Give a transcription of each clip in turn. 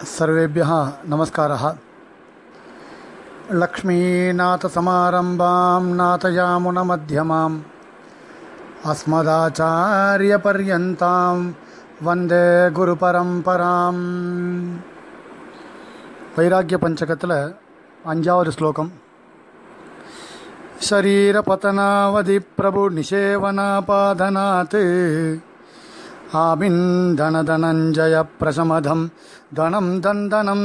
सर्वेभ्यः नमस्कारः लक्ष्मीनाथसमारम्भां नाथयामुनमध्यमाम् अस्मदाचार्यपर्यन्तां वन्दे குருபரம்பராம் வைராக்கிய பஞ்சகத்தில் அஞ்சாவது ஸ்லோகம் शरीरपतनावधि प्रभु निषेवनापादनात् आबिन्दनधनञ्जय प्रशमधं धनं दन्दनं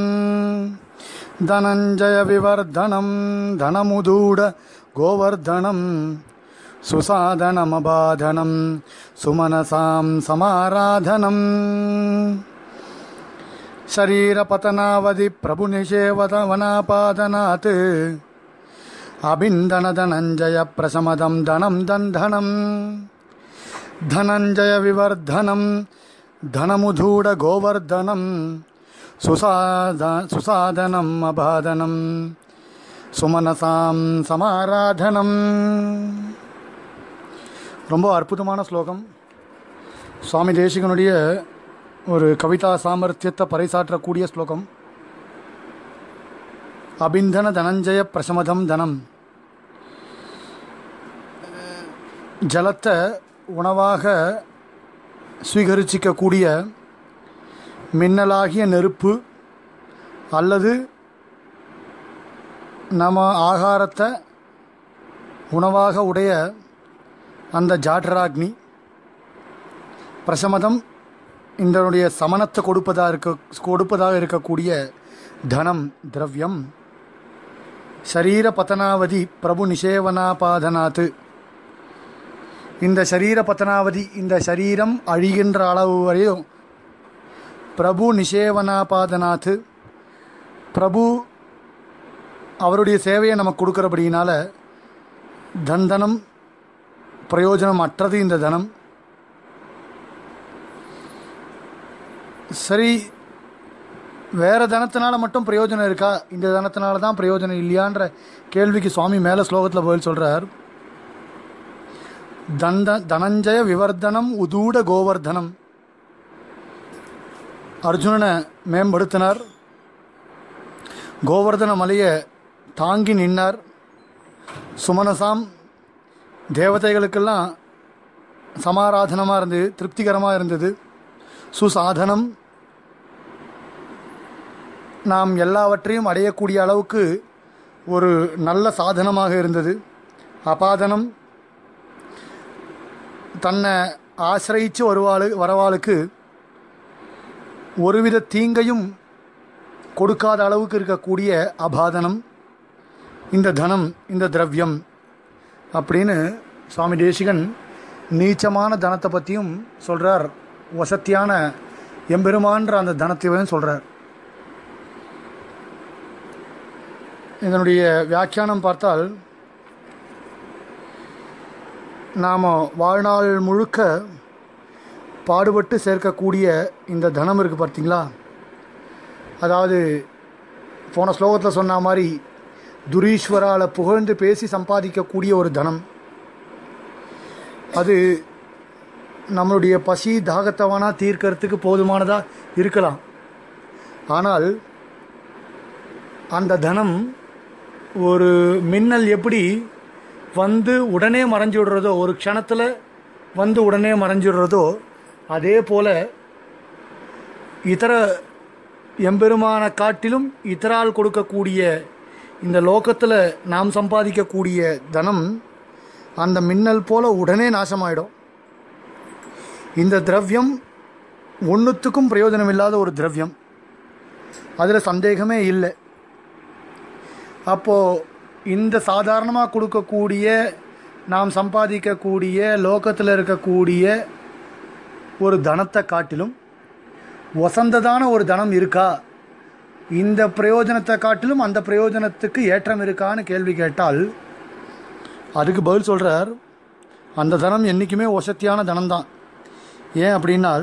धनञ्जयविवर्धनं धनमुदूढ गोवर्धनं सुसाधनमबाधनं सुमनसां समाराधनम् शरीरपतनावधि प्रभुनिषेवतवनापादनात् अबिन्दनधनञ्जय प्रशमदं धनं दन्धनं धनञ्जयविवर्धनं धनमुधूढगोवर्धनं सुसाद सुसाधनम् अबाधनं சுமனசாம் சமாராதனம் ரொம்ப அற்புதமான ஸ்லோகம் சுவாமி தேசிகனுடைய ஒரு கவிதா சாமர்த்தியத்தை பறைசாற்றக்கூடிய ஸ்லோகம் அபிந்தன தனஞ்சய பிரசமதம் தனம் ஜலத்தை உணவாக ஸ்வீகரிச்சிக்கக்கூடிய மின்னலாகிய நெருப்பு அல்லது நம்ம ஆகாரத்தை உணவாக உடைய அந்த ஜாட்ராக்னி பிரசமதம் இதனுடைய சமனத்தை கொடுப்பதாக இருக்க கொடுப்பதாக இருக்கக்கூடிய தனம் திரவியம் சரீர பதனாவதி பிரபு நிஷேவனாபாதனாத்து இந்த சரீர பத்தனாவதி இந்த சரீரம் அழிகின்ற அளவு வரையும் பிரபு நிஷேவனாபாதனாத்து பிரபு அவருடைய சேவையை நமக்கு கொடுக்குறபடியினால தந்தனம் பிரயோஜனம் அற்றது இந்த தனம் சரி வேற தனத்தினால மட்டும் பிரயோஜனம் இருக்கா இந்த தனத்தினால தான் பிரயோஜனம் இல்லையான்ற கேள்விக்கு சுவாமி மேலே ஸ்லோகத்தில் பதில் சொல்கிறார் தந்த தனஞ்சய விவர்தனம் உதூட கோவர்தனம் அர்ஜுனனை மேம்படுத்தினார் கோவர்தன மலையை தாங்கி நின்னார் சுமனசாம் தேவதைகளுக்கெல்லாம் சமாராதனமாக இருந்தது திருப்திகரமாக இருந்தது சுசாதனம் நாம் எல்லாவற்றையும் அடையக்கூடிய அளவுக்கு ஒரு நல்ல சாதனமாக இருந்தது அபாதனம் தன்னை ஆசிரயித்து வருவாளு வரவாளுக்கு ஒருவித தீங்கையும் கொடுக்காத அளவுக்கு இருக்கக்கூடிய அபாதனம் இந்த தனம் இந்த திரவியம் அப்படின்னு சுவாமி தேசிகன் நீச்சமான தனத்தை பற்றியும் சொல்கிறார் வசத்தியான எம்பெருமான்ற அந்த தனத்தையும் சொல்கிறார் இதனுடைய வியாக்கியானம் பார்த்தால் நாம் வாழ்நாள் முழுக்க பாடுபட்டு சேர்க்கக்கூடிய இந்த தனம் இருக்குது பார்த்தீங்களா அதாவது போன ஸ்லோகத்தில் சொன்ன மாதிரி துரீஸ்வரால் புகழ்ந்து பேசி சம்பாதிக்கக்கூடிய ஒரு தனம் அது நம்மளுடைய பசி தாகத்தவனா தீர்க்கறதுக்கு போதுமானதாக இருக்கலாம் ஆனால் அந்த தனம் ஒரு மின்னல் எப்படி வந்து உடனே மறைஞ்சு விடுறதோ ஒரு க்ஷணத்தில் வந்து உடனே மறைஞ்சு விடுறதோ அதே போல் இதர எம்பெருமான காட்டிலும் இதரால் கொடுக்கக்கூடிய இந்த லோகத்தில் நாம் சம்பாதிக்கக்கூடிய தனம் அந்த மின்னல் போல் உடனே நாசமாயிடும் இந்த திரவியம் ஒன்றுத்துக்கும் பிரயோஜனம் இல்லாத ஒரு திரவியம் அதில் சந்தேகமே இல்லை அப்போது இந்த சாதாரணமாக கொடுக்கக்கூடிய நாம் சம்பாதிக்கக்கூடிய லோகத்தில் இருக்கக்கூடிய ஒரு தனத்தை காட்டிலும் வசந்ததான ஒரு தனம் இருக்கா இந்த பிரயோஜனத்தை காட்டிலும் அந்த பிரயோஜனத்துக்கு ஏற்றம் இருக்கான்னு கேள்வி கேட்டால் அதுக்கு பதில் சொல்கிறார் அந்த தனம் என்றைக்குமே வசத்தியான தனம்தான் ஏன் அப்படின்னால்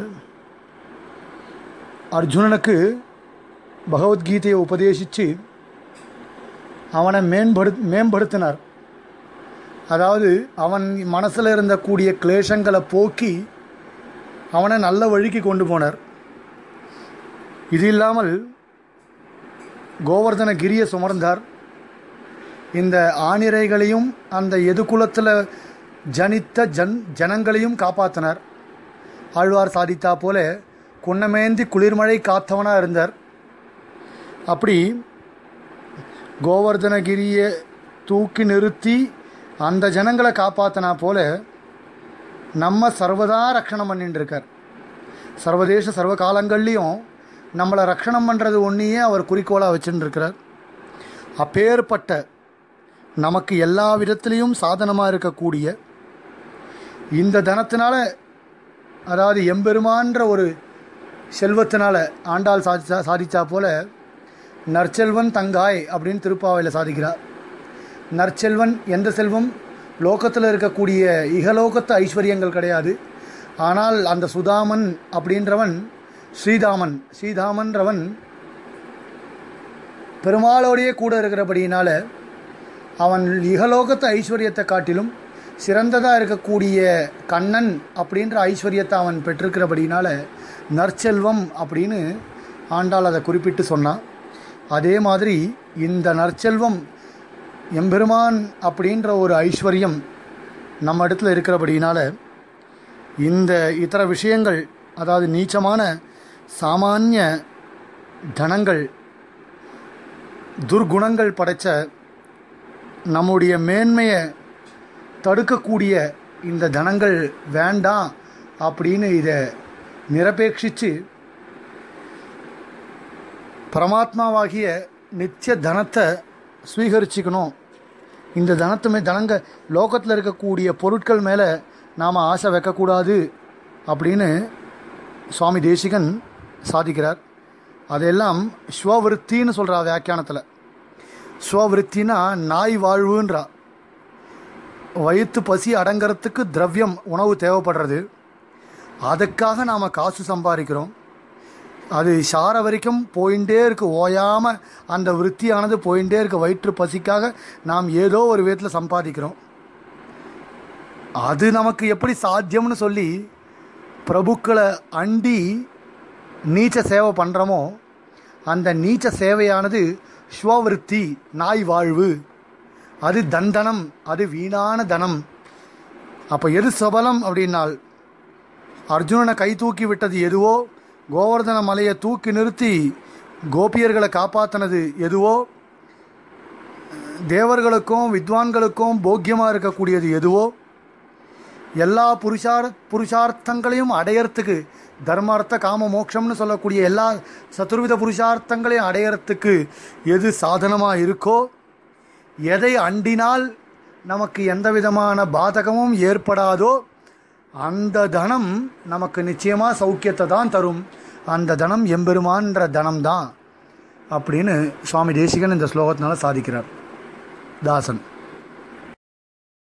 அர்ஜுனனுக்கு பகவத்கீதையை உபதேசித்து அவனை மேம்படு மேம்படுத்தினார் அதாவது அவன் மனசில் இருந்தக்கூடிய கிளேஷங்களை போக்கி அவனை நல்ல வழிக்கு கொண்டு போனார் இது இல்லாமல் கோவர்தன கிரியை சுமர்ந்தார் இந்த ஆணிரைகளையும் அந்த எதுகுலத்தில் ஜனித்த ஜன் ஜனங்களையும் காப்பாற்றினார் ஆழ்வார் சாதித்தா போல குன்னமேந்தி குளிர்மழை காத்தவனாக இருந்தார் அப்படி கோவர்தனகிரியை தூக்கி நிறுத்தி அந்த ஜனங்களை காப்பாற்றினா போல நம்ம சர்வதா ரக்ஷணம் பண்ணிட்டு இருக்கார் சர்வதேச சர்வ காலங்கள்லேயும் நம்மளை ரக்ஷணம் பண்ணுறது ஒன்றையே அவர் குறிக்கோளாக வச்சுட்டு இருக்கிறார் அப்பேற்பட்ட நமக்கு எல்லா விதத்திலையும் சாதனமாக இருக்கக்கூடிய இந்த தனத்தினால அதாவது எம்பெருமான்ற ஒரு செல்வத்தினால ஆண்டாள் சாதிச்சா சாதிச்சா போல நற்செல்வன் தங்காய் அப்படின்னு திருப்பாவையில் சாதிக்கிறார் நற்செல்வன் எந்த செல்வம் லோகத்தில் இருக்கக்கூடிய இகலோகத்து ஐஸ்வர்யங்கள் கிடையாது ஆனால் அந்த சுதாமன் அப்படின்றவன் ஸ்ரீதாமன் ஸ்ரீதாமன்றவன் பெருமாளோடையே கூட இருக்கிறபடியினால அவன் இகலோகத்து ஐஸ்வர்யத்தை காட்டிலும் சிறந்ததாக இருக்கக்கூடிய கண்ணன் அப்படின்ற ஐஸ்வர்யத்தை அவன் பெற்றிருக்கிறபடினால நற்செல்வம் அப்படின்னு ஆண்டாள் அதை குறிப்பிட்டு சொன்னான் அதே மாதிரி இந்த நற்செல்வம் எம்பெருமான் அப்படின்ற ஒரு ஐஸ்வர்யம் நம்ம இடத்துல இருக்கிறபடினால இந்த இதர விஷயங்கள் அதாவது நீச்சமான சாமானிய தனங்கள் துர்குணங்கள் படைத்த நம்முடைய மேன்மையை தடுக்கக்கூடிய இந்த தனங்கள் வேண்டாம் அப்படின்னு இதை நிரபேட்சித்து பரமாத்மாவாகிய நித்திய தனத்தை ஸ்வீகரிச்சுக்கணும் இந்த தனத்துமே தனங்க லோகத்தில் இருக்கக்கூடிய பொருட்கள் மேலே நாம் ஆசை வைக்கக்கூடாது அப்படின்னு சுவாமி தேசிகன் சாதிக்கிறார் அதெல்லாம் ஸ்வவிருத்தின்னு சொல்கிறா வியாக்கியானத்தில் ஸ்வவிருத்தினா நாய் வாழ்வுன்றா வயிற்று பசி அடங்கிறதுக்கு திரவியம் உணவு தேவைப்படுறது அதுக்காக நாம் காசு சம்பாதிக்கிறோம் அது சார வரைக்கும் போயிட்டே இருக்கு ஓயாமல் அந்த விருத்தியானது போயிட்டே இருக்க வயிற்று பசிக்காக நாம் ஏதோ ஒரு விதத்தில் சம்பாதிக்கிறோம் அது நமக்கு எப்படி சாத்தியம்னு சொல்லி பிரபுக்களை அண்டி நீச்ச சேவை பண்ணுறோமோ அந்த நீச்ச சேவையானது ஸ்வவிருத்தி நாய் வாழ்வு அது தந்தனம் அது வீணான தனம் அப்போ எது சபலம் அப்படின்னால் அர்ஜுனனை கை தூக்கி விட்டது எதுவோ கோவர்தன மலையை தூக்கி நிறுத்தி கோபியர்களை காப்பாற்றினது எதுவோ தேவர்களுக்கும் வித்வான்களுக்கும் போக்கியமாக இருக்கக்கூடியது எதுவோ எல்லா புருஷார் புருஷார்த்தங்களையும் அடையறதுக்கு தர்மார்த்த காம மோட்சம்னு சொல்லக்கூடிய எல்லா சதுர்வித புருஷார்த்தங்களையும் அடையறதுக்கு எது சாதனமாக இருக்கோ எதை அண்டினால் நமக்கு எந்த விதமான பாதகமும் ஏற்படாதோ அந்த தனம் நமக்கு நிச்சயமாக சௌக்கியத்தை தான் தரும் அந்த தனம் எம்பெருமான்ற தனம் தான் அப்படின்னு சுவாமி தேசிகன் இந்த ஸ்லோகத்தினால சாதிக்கிறார் தாசன்